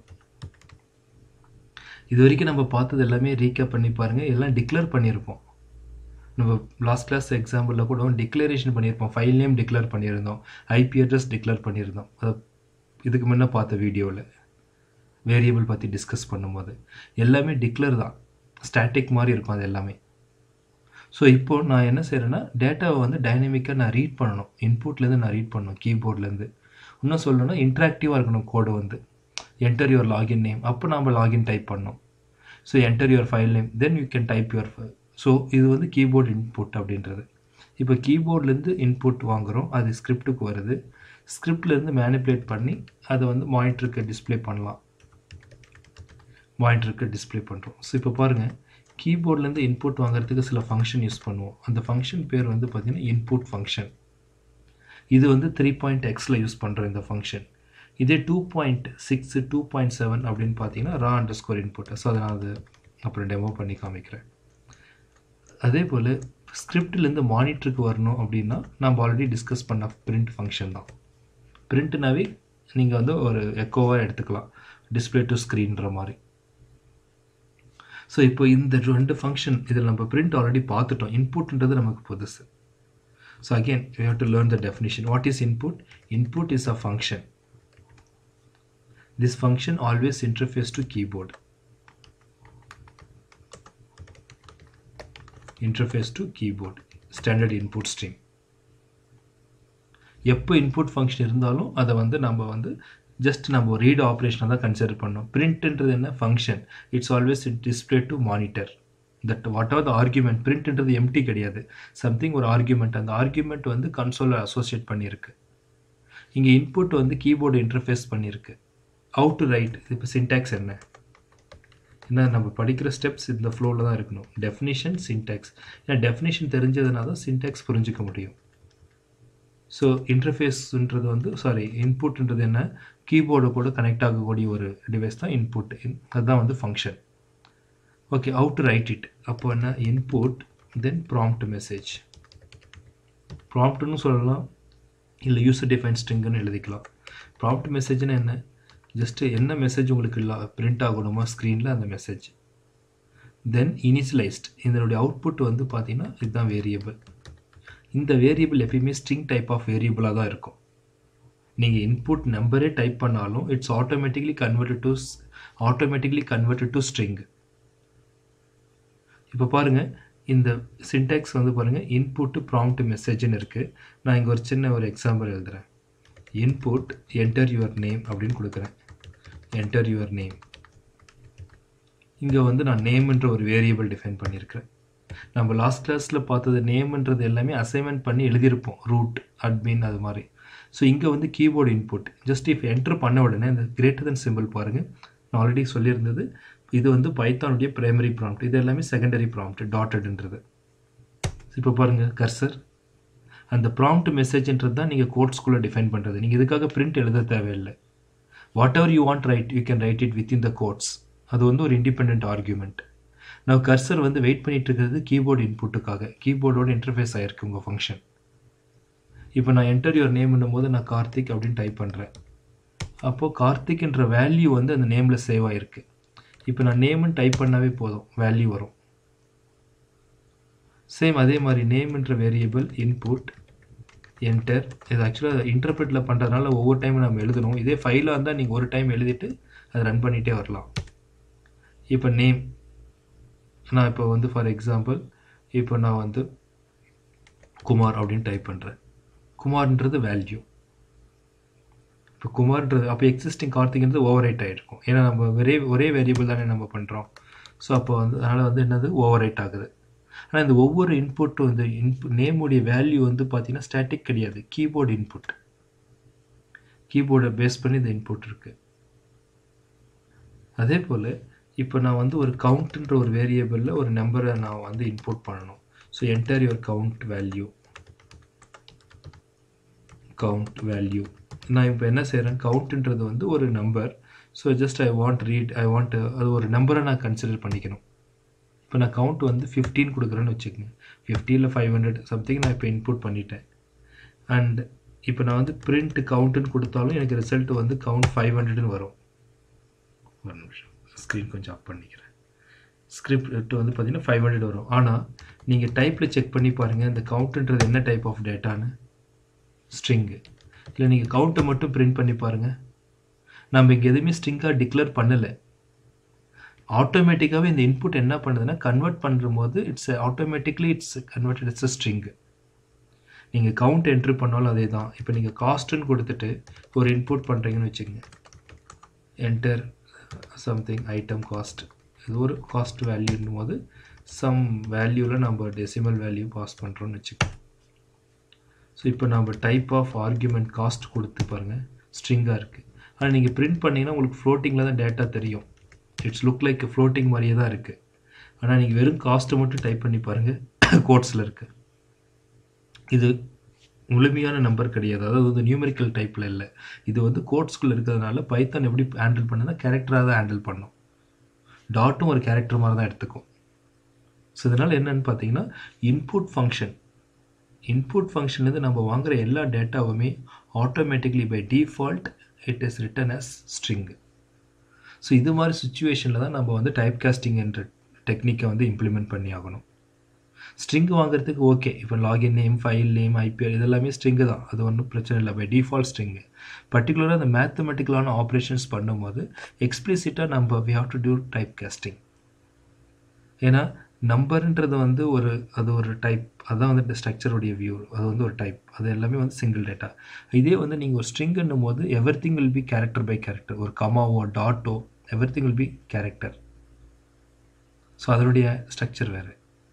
இது வரைக்கும் நம்ம பார்த்தது எல்லாமே ரீகேப் பண்ணி பாருங்கள் எல்லாம் டிக்ளேர் பண்ணியிருப்போம் நம்ம லாஸ்ட் கிளாஸ் எக்ஸாம்பிளில் கூட டிக்ளரேஷன் பண்ணியிருப்போம் ஃபைல் நேம் டிக்ளேர் பண்ணியிருந்தோம் ஐபி அட்ரஸ் டிக்ளேர் பண்ணியிருந்தோம் அதை இதுக்கு முன்னே பார்த்த வீடியோவில் வேரியபிள் பற்றி டிஸ்கஸ் பண்ணும்போது எல்லாமே டிக்ளேர் தான் ஸ்டாட்டிக் மாதிரி இருக்கும் அது எல்லாமே ஸோ இப்போது நான் என்ன செய்கிறேன்னா டேட்டாவை வந்து டைனமிக்காக நான் ரீட் பண்ணணும் இன்புட்லேருந்து நான் ரீட் பண்ணணும் கீபோர்ட்லேருந்து இன்னும் சொல்லணும்னா இன்ட்ராக்டிவாக இருக்கணும் கோடு வந்து என்டர் யுவர் லாகின் நேம் அப்போ நம்ம லாகின் டைப் பண்ணோம் so enter your file name then you can type your so இது வந்து கீபோர்டு இன்புட் அப்படின்றது இப்போ கீபோர்ட்லேருந்து இன்புட் வாங்குகிறோம் அது ஸ்கிரிப்டுக்கு வருது ஸ்கிரிப்ட்லேருந்து மேனிப்புலேட் பண்ணி அதை வந்து மானிட்டருக்கு டிஸ்பிளே பண்ணலாம் மானிட்டருக்கு டிஸ்பிளே பண்ணுறோம் ஸோ இப்போ பாருங்கள் கீபோர்ட்லேருந்து இன்புட் வாங்குறதுக்கு சில ஃபங்க்ஷன் யூஸ் பண்ணுவோம் அந்த ஃபங்க்ஷன் பேர் வந்து பார்த்திங்கன்னா இன்புட் ஃபங்க்ஷன் இது வந்து த்ரீ பாயிண்ட் எக்ஸில் யூஸ் பண்ணுறோம் இந்த ஃபங்க்ஷன் இதே two point six two point seven அப்படின்னு பார்த்தீங்கன்னா raw underscore input so அதை நான் அது அப்புறம் டெமோ பண்ணி காமிக்கிறேன் அதே போல் ஸ்கிரிப்ட்லேருந்து மானிட்டருக்கு வரணும் அப்படின்னா நம்ம ஆல்ரெடி டிஸ்கஸ் பண்ண பிரிண்ட் ஃபங்க்ஷன் தான் பிரிண்ட்னாவே நீங்கள் வந்து ஒரு எக்கோவாக எடுத்துக்கலாம் டிஸ்பிளே டு ஸ்க்ரீன்ற மாதிரி ஸோ இப்போ இந்த ரெண்டு ஃபங்க்ஷன் இதில் நம்ம பிரிண்ட் ஆல்ரெடி பார்த்துட்டோம் இன்புட்ன்றது நமக்கு புதுசு so again you have to learn the definition what is input input is a function this function always interface to keyboard interface to keyboard standard input stream எப்போ இன்புட் ஃபங்க்ஷன் இருந்தாலும் அதை வந்து நம்ம வந்து ஜஸ்ட் நம்ம ரீட் ஆப்ரேஷனாக தான் consider பண்ணோம் பிரிண்ட்ன்றது என்ன function it's always display to monitor that what are the argument பிரிண்ட்ன்றது எம்டி கிடையாது சம்திங் ஒரு ஆர்குமெண்ட் அந்த ஆர்குமெண்ட் வந்து கன்சோலில் அசோசியேட் பண்ணியிருக்கு இங்கே இன்புட் வந்து கீபோர்டு இன்டர்ஃபேஸ் பண்ணியிருக்கு ஹவு டு ரைட் இப்போ சின்டாக்ஸ் என்ன ஏன்னா நம்ம படிக்கிற ஸ்டெப்ஸ் இந்த ஃப்ளோவில் தான் இருக்கணும் டெஃபினிஷன் சின்டாக்ஸ் ஏன்னா டெஃபினிஷன் தெரிஞ்சதுனா தான் சின்டாக்ஸ் புரிஞ்சிக்க முடியும் ஸோ இன்டர்ஃபேஸ்ன்றது வந்து சாரி இன்புட்ன்றது என்ன கீபோர்டு கூட கனெக்ட் ஆகக்கூடிய ஒரு டிவைஸ் தான் இன்புட் அதுதான் வந்து function okay how to write it அப்போ என்ன இன்புட் தென் ப்ராம்ப்ட் மெசேஜ் ப்ராம்ப்ட்னு சொல்லலாம் இல்லை யூசர் டிஃபைன் ஸ்ட்ரிங்குன்னு எழுதிக்கலாம் ப்ராம்ப்ட் மெசேஜ்னா என்ன ஜஸ்ட்டு என்ன மெசேஜ் உங்களுக்கு இல்லை பிரிண்ட் ஆகணுமா ஸ்க்ரீனில் அந்த மெசேஜ் தென் இனிஷியலைஸ்ட் இதனுடைய அவுட்புட் வந்து பார்த்தீங்கன்னா இதுதான் வேரியபிள் இந்த வேரியபிள் எப்பயுமே ஸ்ட்ரிங் டைப் ஆஃப் வேரியபிளாக தான் இருக்கும் நீங்கள் இன்புட் நம்பரே டைப் பண்ணாலும் it's automatically converted to automatically converted to string இப்போ பாருங்கள் இந்த சின்டாக்ஸ் வந்து பாருங்கள் இன்புட்டு ப்ராம்ப்ட் மெசேஜ்னு இருக்குது நான் இங்கே ஒரு சின்ன ஒரு எக்ஸாம்பிள் எழுதுகிறேன் இன்புட் என்டர் யுவர் நேம் அப்படின்னு கொடுக்குறேன் என்டர் யுவர் நேம் இங்கே வந்து நான் நேம்ன்ற ஒரு வேரியபிள் டிஃபைன் பண்ணியிருக்கிறேன் நம்ம லாஸ்ட் கிளாஸில் பார்த்தது நேம்ன்றது எல்லாமே அசைன்மெண்ட் பண்ணி எழுதியிருப்போம் ரூட் அட்மின் அது மாதிரி ஸோ இங்கே வந்து keyboard input just if enter பண்ண உடனே இந்த கிரேட்டர் தன் சிம்பிள் பாருங்கள் நான் ஆல்ரெடி சொல்லியிருந்தது இது வந்து பைத்தானுடைய பிரைமரி ப்ராம்ப்ட் இது எல்லாமே செகண்டரி ப்ராம்ப்ட் டாட்டட்ன்றது இப்போ பாருங்கள் கர்சர் அந்த ப்ராம்ப்ட் மெசேஜ்ன்றது தான் நீங்கள் கோட்ஸ்குள்ளே டிஃபைன் பண்ணுறது நீங்கள் இதுக்காக பிரிண்ட் எழுத தேவையில்லை whatever you want write you can write it within the quotes அது வந்து ஒரு இண்டிபெண்ட் ஆர்குமெண்ட் நான் கர்சர் வந்து வெயிட் பண்ணிட்டு இருக்கிறது கீபோர்டு இன்புட்டுக்காக கீபோர்டோட இன்டர்ஃபேஸ் ஆகிருக்கு உங்கள் ஃபங்க்ஷன் இப்போ நான் என்டர் யுவர் நேம்னும் போது நான் கார்த்திக் அப்படின்னு டைப் பண்ணுறேன் அப்போது கார்த்திக்ன்ற வேல்யூ வந்து அந்த நேமில் சேவ் ஆகிருக்கு இப்போ நான் நேம்னு டைப் பண்ணாவே போதும் வேல்யூ வரும் சேம் அதே மாதிரி நேம்ன்ற வேரியபிள் இன்புட் என்டர் இது ஆக்சுவலாக இன்டர்பிரட்டில் பண்ணுறதுனால ஒவ்வொரு டைமும் நம்ம எழுதணும் இதே ஃபைலாக இருந்தால் நீங்கள் ஒரு டைம் எழுதிட்டு அதை ரன் பண்ணிகிட்டே வரலாம் இப்போ நேம் நான் இப்போ வந்து ஃபார் எக்ஸாம்பிள் இப்போ நான் வந்து குமார் அப்படின்னு டைப் பண்ணுறேன் குமார்ன்றது வேல்யூ இப்போ குமார்ன்றது அப்போ எக்ஸிஸ்டிங் கார்த்திக்ன்றது ஓவர் ரைட் ஆகிருக்கும் ஏன்னா நம்ம ஒரே ஒரே வேரியபிள் தானே நம்ம பண்ணுறோம் ஸோ அப்போ வந்து அதனால் வந்து என்னது ஓவர் ரைட் ஆகுது ஆனால் இந்த ஒவ்வொரு இன்புட்டும் இந்த இன்பு நேமுடைய வேல்யூ வந்து பார்த்தீங்கன்னா ஸ்டாட்டிக் கிடையாது கீபோர்டு இன்புட் கீபோர்டை பேஸ் பண்ணி இந்த இன்புட் இருக்குது அதே போல் இப்போ நான் வந்து ஒரு கவுண்ட்ன்ற ஒரு வேரியபிளில் ஒரு நம்பரை நான் வந்து இன்புட் பண்ணணும் so enter your count value count value நான் இப்போ என்ன செய்கிறேன் கவுண்ட்ன்றது வந்து ஒரு number so just I want read I want அது ஒரு நம்பரை நான் கன்சிடர் பண்ணிக்கணும் இப்போ நான் கவுண்ட் வந்து ஃபிஃப்டீன் கொடுக்குறேன்னு வச்சுக்கோங்க ஃபிஃப்டியில் ஃபைவ் ஹண்ட்ரட் சம்திங் நான் இப்போ இன்புட் பண்ணிட்டேன் அண்ட் இப்போ நான் வந்து பிரிண்ட் கவுண்ட்டுன்னு கொடுத்தாலும் எனக்கு ரிசல்ட் வந்து கவுண்ட் ஃபைவ் ஹண்ட்ரட்னு வரும் ஒரு நிமிஷம் ஸ்க்ரீன் கொஞ்சம் ஆஃப் பண்ணிக்கிறேன் ஸ்கிரிப்ட் வந்து பார்த்தீங்கன்னா ஃபைவ் ஹண்ட்ரட் வரும் ஆனால் நீங்கள் டைப்பில் செக் பண்ணி பாருங்கள் இந்த கவுண்ட்டுன்றது என்ன டைப் ஆஃப் டேட்டான்னு ஸ்ட்ரிங்கு இல்லை நீங்கள் கவுண்ட்டை மட்டும் பிரிண்ட் பண்ணி பாருங்கள் நம்ம இங்கே எதுவுமே ஸ்ட்ரிங்காக டிக்ளேர் பண்ணலை ஆட்டோமேட்டிக்காகவே இந்த இன்புட் என்ன பண்ணுதுன்னா கன்வெர்ட் பண்ணுற போது it's automatically it's converted it's a string நீங்கள் கவுண்ட் என்ட்ரி பண்ணாலும் அதே தான் இப்போ நீங்கள் காஸ்ட்டுன்னு கொடுத்துட்டு ஒரு இன்புட் பண்ணுறீங்கன்னு வச்சுக்கோங்க என்டர் சம்திங் ஐட்டம் காஸ்ட் இது ஒரு காஸ்ட் வேல்யூன்னும் போது சம் வேல்யூவில் நம்ம டெசிமல் வேல்யூ பாஸ் பண்ணுறோன்னு வச்சுக்கோங்க ஸோ இப்போ நம்ம டைப் ஆஃப் ஆர்குமெண்ட் காஸ்ட் கொடுத்து பாருங்கள் ஸ்ட்ரிங்காக இருக்குது ஆனால் நீங்கள் பிரிண்ட் பண்ணிங்கன்னா உங்களுக்கு ஃப்ளோட்டிங்கில் தான் டேட்டா தெரியும் இட்ஸ் லுக் லைக் ஃப்ளோட்டிங் மாதிரியே தான் இருக்குது ஆனால் நீங்கள் வெறும் காஸ்ட்டை மட்டும் டைப் பண்ணி பாருங்கள் கோட்ஸில் இருக்குது இது முழுமையான நம்பர் கிடையாது அதாவது வந்து நியூமெரிக்கல் டைப்பில் இல்லை இது வந்து கோட்ஸ்குள்ளே இருக்கிறதுனால பைத்தான் எப்படி ஹேண்டில் பண்ணுன்னா கேரக்டராக தான் ஹேண்டில் பண்ணும் டாட்டும் ஒரு கேரக்டர் மாதிரி தான் எடுத்துக்கும் ஸோ இதனால் என்னென்னு பார்த்தீங்கன்னா இன்புட் ஃபங்க்ஷன் இன்புட் ஃபங்க்ஷன்லேருந்து நம்ம வாங்குகிற எல்லா டேட்டாவுமே automatically by default it is return as string so இது மாதிரி சுச்சுவேஷனில் தான் நம்ம வந்து டைப் காஸ்டிங் என்ற டெக்னிக்கை வந்து இம்ப்ளிமெண்ட் பண்ணி ஆகணும் ஸ்ட்ரிங் வாங்குறதுக்கு ஓகே இப்போ login name file name IPL இதெல்லாமே ஸ்ட்ரிங்கு தான் அது ஒன்றும் பிரச்சனை இல்லை பை டிஃபால்ட் ஸ்ட்ரிங்கு பர்டிகுலராக அந்த மேத்தமெட்டிக்கலான ஆப்ரேஷன்ஸ் பண்ணும்போது எக்ஸ்பிளிசிட்டாக நம்ம we have to do type casting ஏன்னா நம்பர்ன்றது வந்து ஒரு அது ஒரு டைப் அதுதான் வந்து ஸ்ட்ரக்சருடைய வியூ அது வந்து ஒரு டைப் அது எல்லாமே வந்து சிங்கிள் டேட்டா இதே வந்து நீங்கள் ஒரு ஸ்ட்ரிங்ன்னும் போது everything will be character by character ஒரு கமாவோ டாட்டோ everything will be character so அதனுடைய ஸ்ட்ரக்சர் வேறு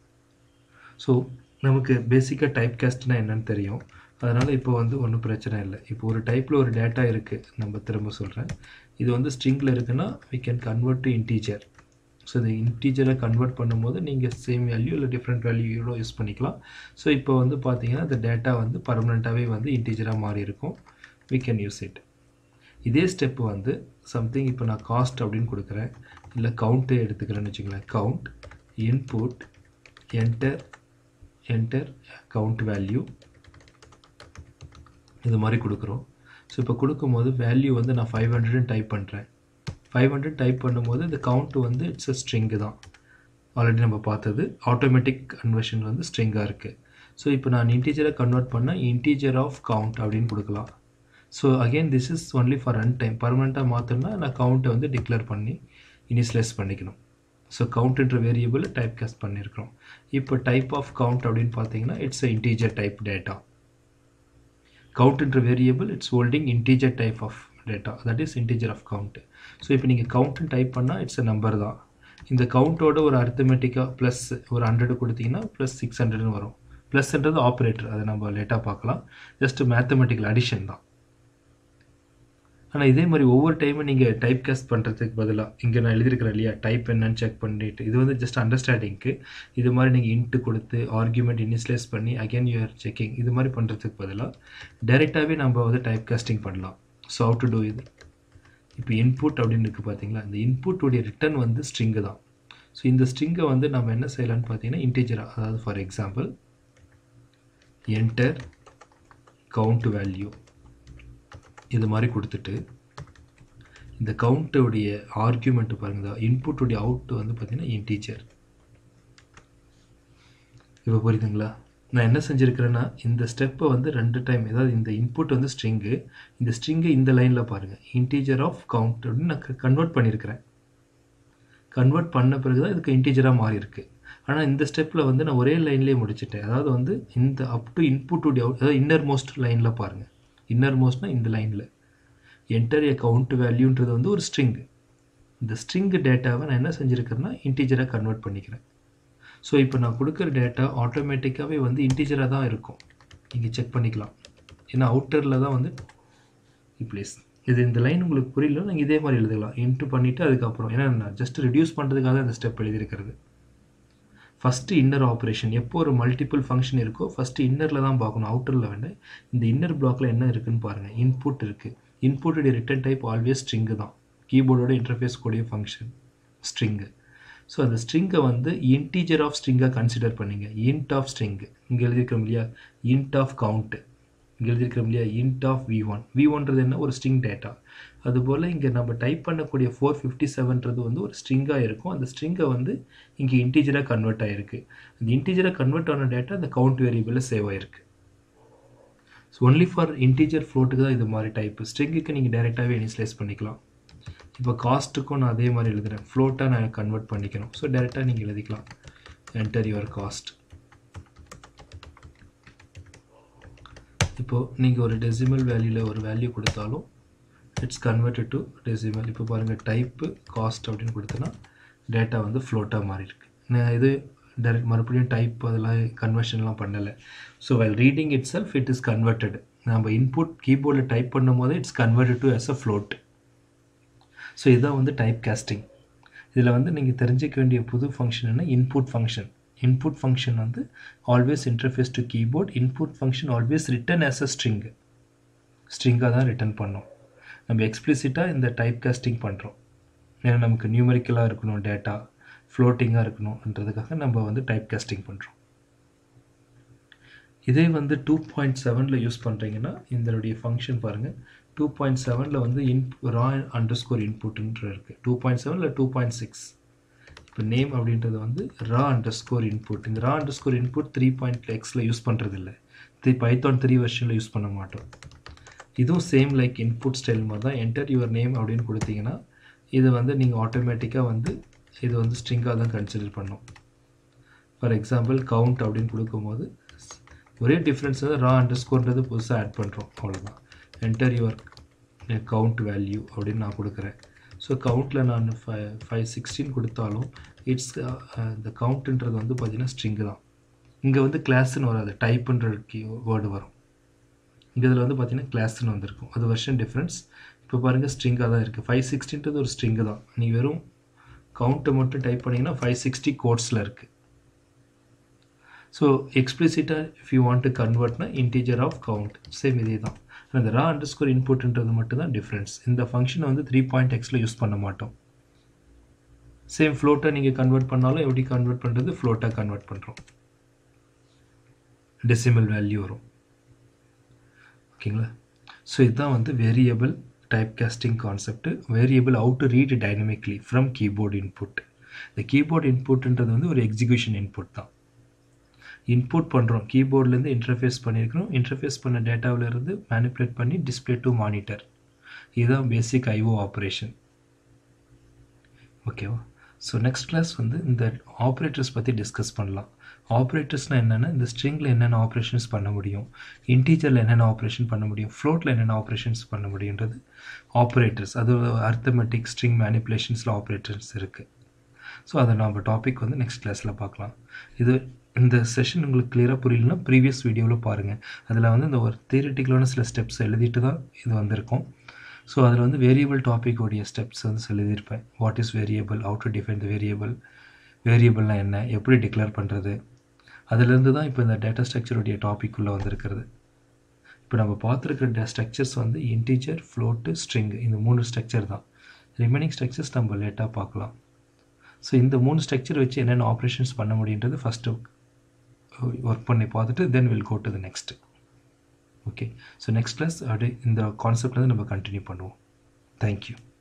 ஸோ நமக்கு பேசிக்காக டைப் கேஸ்ட்னா என்னன்னு தெரியும் அதனால் இப்போ வந்து ஒன்றும் பிரச்சனை இல்லை இப்போ ஒரு டைப்பில் ஒரு டேட்டா இருக்குது நம்ம திரும்ப சொல்கிறேன் இது வந்து ஸ்ட்ரிங்கில் இருக்குன்னா we can convert to integer so இந்த இன்டீஜரை கன்வெர்ட் பண்ணும்போது நீங்கள் சேம் வேல்யூ இல்லை டிஃப்ரெண்ட் வேல்யூ யூஸ் பண்ணிக்கலாம் ஸோ இப்போ வந்து பார்த்தீங்கன்னா இந்த டேட்டா வந்து பர்மனெண்ட்டாகவே வந்து இன்டீஜராக மாறி இருக்கும் வி கேன் யூஸ் இட் இதே ஸ்டெப் வந்து சம்திங் இப்போ நான் காஸ்ட் அப்படின்னு கொடுக்குறேன் இல்லை கவுண்ட்டு எடுத்துக்கிறேன்னு வச்சுங்களேன் count input enter enter count value இது மாதிரி கொடுக்குறோம் ஸோ இப்போ கொடுக்கும்போது வேல்யூ வந்து நான் ஃபைவ் ஹண்ட்ரட்னு டைப் பண்ணுறேன் ஃபைவ் ஹண்ட்ரட் டைப் பண்ணும்போது இந்த கவுண்ட் வந்து இட்ஸ் அ ஸ்ட்ரிங்கு தான் ஆல்ரெடி நம்ம பார்த்தது ஆட்டோமேட்டிக் கன்வர்ஷன் வந்து ஸ்ட்ரிங்காக இருக்குது ஸோ இப்போ நான் இன்டீஜரை கன்வெர்ட் பண்ணால் இன்டீஜர் ஆஃப் கவுண்ட் அப்படின்னு கொடுக்கலாம் so again this is only for run time பர்மனெண்ட்டாக மாற்றணும்னா நான் கவுண்ட்டை வந்து டிக்ளேர் பண்ணி இனிஷியலைஸ் பண்ணிக்கணும் ஸோ கவுண்ட்ன்ற வேரியபிள் டைப் காஸ்ட் பண்ணியிருக்கிறோம் இப்போ டைப் ஆஃப் கவுண்ட் அப்படின்னு பார்த்தீங்கன்னா இட்ஸ் இன்டீஜர் டைப் டேட்டா கவுண்ட்ன்ற variable it's holding integer type of data that is integer of count so இப்போ நீங்கள் கவுண்ட்னு டைப் பண்ணால் இட்ஸ் அ நம்பர் தான் இந்த கவுண்ட்டோட ஒரு அர்த்தமெட்டிக்காக ப்ளஸ் ஒரு ஹண்ட்ரட் கொடுத்தீங்கன்னா ப்ளஸ் சிக்ஸ் ஹண்ட்ரட்னு வரும் ப்ளஸ்ன்றது ஆப்ரேட்டர் அதை நம்ம லேட்டாக பார்க்கலாம் ஜஸ்ட் மேத்தமெட்டிக்கல் அடிஷன் தான் ஆனால் இதே மாதிரி ஒவ்வொரு டைமும் நீங்கள் டைப் கேஸ்ட் பண்ணுறதுக்கு பதிலாக இங்கே நான் எழுதியிருக்கிறேன் இல்லையா டைப் என்னன்னு செக் பண்ணிட்டு இது வந்து ஜஸ்ட் அண்டர்ஸ்டாண்டிங்க்கு இது மாதிரி நீங்கள் இன்ட்டு கொடுத்து ஆர்குமெண்ட் இனிஷியலைஸ் பண்ணி அகைன் யூஆர் செக்கிங் இது மாதிரி பண்ணுறதுக்கு பதிலாக டைரெக்டாகவே நம்ம வந்து டைப் காஸ்டிங் பண்ணலாம் ஸோ ஹவு டு டூ இது இப்போ இன்புட் அப்படின்னு இருக்குது பார்த்தீங்களா இந்த இன்புட்டுடைய ரிட்டர்ன் வந்து ஸ்ட்ரிங்கு தான் ஸோ இந்த ஸ்ட்ரிங்கை வந்து நம்ம என்ன செய்யலாம்னு பார்த்தீங்கன்னா இன்டீஜராக அதாவது for example enter count value இது மாதிரி கொடுத்துட்டு இந்த கவுண்ட்டுடைய ஆர்கியூமெண்ட் பாருங்கள் இன்புட்டுடைய அவுட் வந்து பார்த்தீங்கன்னா இன்டீஜர் இப்போ புரியுதுங்களா நான் என்ன செஞ்சுருக்கிறேன்னா இந்த ஸ்டெப்பை வந்து ரெண்டு டைம் ஏதாவது இந்த இன்புட் வந்து ஸ்ட்ரிங்கு இந்த ஸ்ட்ரிங்கை இந்த லைனில் பாருங்கள் இன்டீஜர் ஆஃப் கவுண்ட் அப்படின்னு நான் கன்வெர்ட் பண்ணியிருக்கிறேன் கன்வெர்ட் பண்ண பிறகு தான் இதுக்கு இன்டீஜராக மாறி இருக்கு ஆனால் இந்த ஸ்டெப்பில் வந்து நான் ஒரே லைன்லேயே முடிச்சிட்டேன் அதாவது வந்து இந்த அப் டு இன்புட்டுடைய அவுட் அதாவது இன்னர் மோஸ்ட் லைனில் பாருங்கள் இன்னர் மோஸ்ட்னா இந்த லைனில் என்டர் ஏ கவுண்ட் வேல்யூன்றது வந்து ஒரு ஸ்ட்ரிங் இந்த ஸ்ட்ரிங் டேட்டாவை நான் என்ன செஞ்சுருக்கிறேன்னா இன்டீஜராக கன்வெர்ட் பண்ணிக்கிறேன் ஸோ இப்போ நான் கொடுக்குற டேட்டா ஆட்டோமேட்டிக்காகவே வந்து இன்டீஜராக தான் இருக்கும் நீங்கள் செக் பண்ணிக்கலாம் ஏன்னா அவுட்டரில் தான் வந்து ப்ளீஸ் இது இந்த லைன் உங்களுக்கு புரியல நீங்கள் இதே மாதிரி எழுதலாம் இன்ட்டு பண்ணிவிட்டு அதுக்கப்புறம் ஏன்னா நான் ஜஸ்ட் ரெடியூஸ் பண்ணுறதுக்காக இந்த ஸ்டெப் எழுதியிருக்கிறது ஃபஸ்ட்டு இன்னர் ஆப்ரேஷன் எப்போ ஒரு மல்டிபிள் ஃபங்க்ஷன் இருக்கோ ஃபஸ்ட்டு இன்னரில் தான் பார்க்கணும் அவுட்டரில் வேண்டாம் இந்த இன்னர் பிளாக்ல என்ன இருக்குன்னு பாருங்கள் இன்புட் இருக்குது இன்புட்டுடைய ரிட்டன் டைப் ஆல்வேஸ் ஸ்ட்ரிங்கு தான் கீபோர்டோட இன்டர்ஃபேஸ் கூடிய ஃபங்க்ஷன் ஸ்ட்ரிங்கு ஸோ அந்த ஸ்ட்ரிங்கை வந்து இன்டீஜர் ஆஃப் ஸ்ட்ரிங்காக கன்சிடர் பண்ணிங்க இன்ட் ஆஃப் ஸ்ட்ரிங்கு இங்கே எழுதியிருக்கோம் இல்லையா இன்ட் ஆஃப் கவுண்ட்டு இங்கே எழுதியிருக்கிறோம் இல்லையா int of V one V ஒன்றது என்ன ஒரு ஸ்ட்ரிங் டேட்டா அதுபோல் இங்கே நம்ம டைப் பண்ணக்கூடிய ஃபோர் ஃபிஃப்டி செவன்றது வந்து ஒரு ஸ்ட்ரிங்காக இருக்கும் அந்த ஸ்ட்ரிங்கை வந்து இங்கே இன்டீஜராக கன்வெர்ட் ஆகிருக்கு அந்த இன்டீஜராக கன்வெர்ட் ஆன டேட்டா அந்த கவுண்ட் வேரியபிளில் சேவ் ஆகிருக்கு ஸோ ஒன்லி ஃபார் இன்டீஜர் ஃப்ளோட்டுக்கு தான் இது மாதிரி டைப் ஸ்ட்ரிங்குக்கு நீங்கள் டைரெக்டாகவே இனிஷியலைஸ் பண்ணிக்கலாம் இப்போ காஸ்ட்டுக்கும் நான் அதே மாதிரி எழுதுகிறேன் ஃப்ளோட்டாக நான் கன்வெர்ட் பண்ணிக்கணும் ஸோ டேரெக்டாக நீங்கள் எழுதிக்கலாம் என்டர் யுவர் காஸ்ட் இப்போது நீங்கள் ஒரு டெசிமல் வேல்யூவில் ஒரு வேல்யூ கொடுத்தாலும் இட்ஸ் கன்வெர்டட் டு டெசிமல் இப்போ பாருங்கள் டைப்பு காஸ்ட் அப்படின்னு கொடுத்தனா டேட்டா வந்து ஃப்ளோட்டாக மாறி இருக்கு நான் இது டைரக்ட் மறுபடியும் டைப் அதெல்லாம் கன்வர்ஷன்லாம் பண்ணலை so while reading itself it is converted நம்ம இன்புட் கீபோர்டில் டைப் பண்ணும் போது it's converted to as a float so இதுதான் வந்து டைப் காஸ்டிங் இதில் வந்து நீங்கள் தெரிஞ்சிக்க வேண்டிய புது ஃபங்க்ஷன் என்ன இன்புட் ஃபங்க்ஷன் இன்புட் ஃபங்க்ஷன் வந்து always interface to keyboard input function always return as a string ஸ்ட்ரிங்காக தான் ரிட்டன் பண்ணோம் நம்ம எக்ஸ்பிளிசிட்டாக இந்த டைப் காஸ்டிங் பண்ணுறோம் ஏன்னா நமக்கு நியூமரிக்கலாக இருக்கணும் டேட்டா ஃப்ளோட்டிங்காக இருக்கணுன்றதுக்காக நம்ம வந்து டைப் காஸ்டிங் பண்ணுறோம் இதே வந்து டூ பாயிண்ட் செவனில் யூஸ் பண்ணுறீங்கன்னா இதனுடைய ஃபங்க்ஷன் பாருங்கள் டூ பாயிண்ட் செவனில் வந்து இன் ரா அண்டர் ஸ்கோர் இன்புட்ன்ற இருக்குது டூ பாயிண்ட் செவனில் டூ பாயிண்ட் சிக்ஸ் இப்போ நேம் அப்படின்றது வந்து ரா அண்டர் ஸ்கோர் இன்புட் இந்த raw underscore input three point எக்ஸில் யூஸ் பண்ணுறது இல்லை த்ரீ பைத்தான் த்ரீ வெர்ஷனில் யூஸ் பண்ண மாட்டோம் இதுவும் சேம் லைக் இன்புட் ஸ்டைல் மாதிரி தான் என்டர் யுவர் நேம் அப்படின்னு கொடுத்தீங்கன்னா இது வந்து நீங்கள் ஆட்டோமேட்டிக்காக வந்து இது வந்து ஸ்ட்ரிங்காக தான் கன்சிடர் பண்ணும் ஃபார் எக்ஸாம்பிள் கவுண்ட் அப்படின்னு கொடுக்கும்போது ஒரே டிஃப்ரென்ஸ் வந்து ரா அண்டர் ஸ்கோர்ன்றது புதுசாக ஆட் பண்ணுறோம் அவ்வளோதான் என்டர் யுவர் கவுண்ட் வேல்யூ அப்படின்னு நான் கொடுக்குறேன் ஸோ கவுண்ட்டில் நான் ஃபை ஃபைவ் சிக்ஸ்டீன் கொடுத்தாலும் இட்ஸ் இந்த கவுண்ட்டுன்றது வந்து பார்த்திங்கன்னா ஸ்ட்ரிங்கு தான் இங்கே வந்து கிளாஸ்ன்னு வராது டைப்புன்ற கீ வேர்டு வரும் இங்கே இதில் வந்து பார்த்திங்கன்னா கிளாஸ்ன்னு வந்திருக்கும் அது வெர்ஷன் டிஃப்ரென்ஸ் இப்போ பாருங்கள் ஸ்ட்ரிங்காக தான் இருக்குது ஃபைவ் சிக்ஸ்டின்றது ஒரு ஸ்ட்ரிங்கு தான் நீ வெறும் கவுண்ட்டை மட்டும் டைப் பண்ணிங்கன்னா ஃபைவ் சிக்ஸ்டி கோட்ஸில் இருக்குது ஸோ எக்ஸ்பிளிசிட்டாக இஃப் யூ வாண்ட் டு கன்வெர்ட்னா இன்டீஜர் ஆஃப் கவுண்ட் சேம் இதே தான் இந்த ரா அண்டர் ஸ்கோர் இன்புட்ன்றது மட்டும் தான் டிஃப்ரென்ஸ் இந்த ஃபங்க்ஷனை வந்து த்ரீ பாயிண்ட் எக்ஸில் யூஸ் பண்ண மாட்டோம் சேம் ஃப்ளோட்டை நீங்கள் கன்வெர்ட் பண்ணாலும் எப்படி கன்வெர்ட் பண்ணுறது ஃப்ளோட்டாக கன்வெர்ட் பண்ணுறோம் டெசிமல் வேல்யூ வரும் ஓகேங்களா ஸோ இதுதான் வந்து variable type casting concept variable how to read dynamically from keyboard input இந்த கீபோர்டு இன்புட்ன்றது வந்து ஒரு எக்ஸிக்யூஷன் இன்புட் தான் இன்புட் பண்ணுறோம் கீபோர்ட்லேருந்து இன்டர்ஃபேஸ் பண்ணியிருக்கிறோம் இன்டர்ஃபேஸ் பண்ண டேட்டாவிலேருந்து மேனிப்புலேட் பண்ணி டிஸ்பிளே டு மானிட்டர் இதுதான் பேசிக் ஐஓ ஆப்ரேஷன் ஓகேவா ஸோ நெக்ஸ்ட் கிளாஸ் வந்து இந்த ஆப்ரேட்டர்ஸ் பற்றி டிஸ்கஸ் பண்ணலாம் ஆப்ரேட்டர்ஸ்னால் என்னென்னா இந்த ஸ்ட்ரிங்கில் என்னென்ன ஆப்ரேஷன்ஸ் பண்ண முடியும் இன்டீஜரில் என்னென்ன ஆப்ரேஷன் பண்ண முடியும் ஃப்ளோட்டில் என்னென்ன ஆப்ரேஷன்ஸ் பண்ண முடியுன்றது ஆப்ரேட்டர்ஸ் அது அர்த்தமெட்டிக் ஸ்ட்ரிங் மேனிப்புலேஷன்ஸில் ஆப்ரேட்டர்ஸ் இருக்குது ஸோ அதை நம்ம டாபிக் வந்து நெக்ஸ்ட் கிளாஸில் பார்க்கலாம் இது இந்த செஷன் உங்களுக்கு கிளியராக புரியலனா ப்ரீவியஸ் வீடியோவில் பாருங்கள் அதில் வந்து இந்த ஒரு தியரிட்டிக்கலான சில ஸ்டெப்ஸ் எழுதிட்டு தான் இது வந்திருக்கும் ஸோ அதில் வந்து வேரியபிள் டாப்பிக்கோடைய ஸ்டெப்ஸ் வந்து எழுதியிருப்பேன் what is variable how to define the variable வேரியபிள்னால் என்ன எப்படி டிக்ளேர் பண்ணுறது அதுலேருந்து தான் இப்போ இந்த டேட்டா ஸ்ட்ரக்சருடைய டாபிக் உள்ளே வந்திருக்கிறது இப்போ நம்ம பார்த்துருக்கிற ஸ்ட்ரக்சர்ஸ் வந்து இன்டீஜர் ஃப்ளோட்டு ஸ்ட்ரிங் இந்த மூணு ஸ்ட்ரக்சர் தான் ரிமைனிங் ஸ்ட்ரக்சர்ஸ் நம்ம லேட்டாக பார்க்கலாம் ஸோ இந்த மூணு ஸ்ட்ரக்சர் வச்சு என்னென்ன ஆப்ரேஷன்ஸ் பண்ண முடியுன்றது ஃபஸ்ட்டு ஒர்க் பண்ணி பார்த்துட்டு then will go to the next okay so next class அப்படியே இந்த கான்செப்ட்லேருந்து நம்ம கண்டினியூ பண்ணுவோம் தேங்க்யூ